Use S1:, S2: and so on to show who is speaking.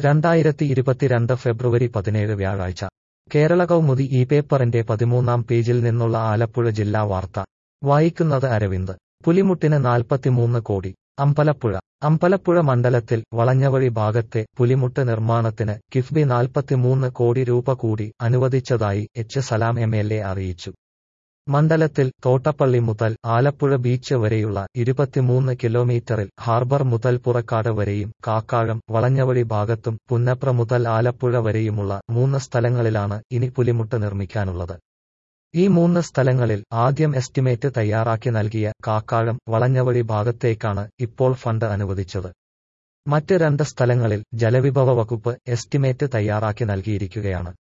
S1: രണ്ടായിരത്തി ഇരുപത്തിരണ്ട് ഫെബ്രുവരി പതിനേഴ് വ്യാഴാഴ്ച കേരള കൗമുദി ഈ പേപ്പറിന്റെ പതിമൂന്നാം പേജിൽ നിന്നുള്ള ആലപ്പുഴ ജില്ലാ വാർത്ത വായിക്കുന്നത് അരവിന്ദ് പുലിമുട്ടിന് നാൽപ്പത്തിമൂന്ന് കോടി അമ്പലപ്പുഴ അമ്പലപ്പുഴ മണ്ഡലത്തിൽ വളഞ്ഞവഴി ഭാഗത്തെ പുലിമുട്ട് നിർമ്മാണത്തിന് കിഫ്ബി നാൽപ്പത്തിമൂന്ന് കോടി രൂപ കൂടി അനുവദിച്ചതായി H Salam M L A അറിയിച്ചു മണ്ഡലത്തിൽ തോട്ടപ്പള്ളി മുതൽ ആലപ്പുഴ ബീച്ച് വരെയുള്ള ഇരുപത്തിമൂന്ന് കിലോമീറ്ററിൽ ഹാർബർ മുതൽ പുറക്കാട് വരെയും കാക്കാഴം വളഞ്ഞവഴി ഭാഗത്തും പുന്നപ്ര മുതൽ ആലപ്പുഴ വരെയുമുള്ള മൂന്ന് സ്ഥലങ്ങളിലാണ് ഇനി പുലിമുട്ട് നിർമ്മിക്കാനുള്ളത് ഈ മൂന്ന് സ്ഥലങ്ങളിൽ ആദ്യം എസ്റ്റിമേറ്റ് തയ്യാറാക്കി നൽകിയ കാക്കാഴം വളഞ്ഞവഴി ഭാഗത്തേക്കാണ് ഇപ്പോൾ ഫണ്ട് അനുവദിച്ചത് മറ്റ് രണ്ട് സ്ഥലങ്ങളിൽ ജലവിഭവ വകുപ്പ് എസ്റ്റിമേറ്റ് തയ്യാറാക്കി നൽകിയിരിക്കുകയാണ്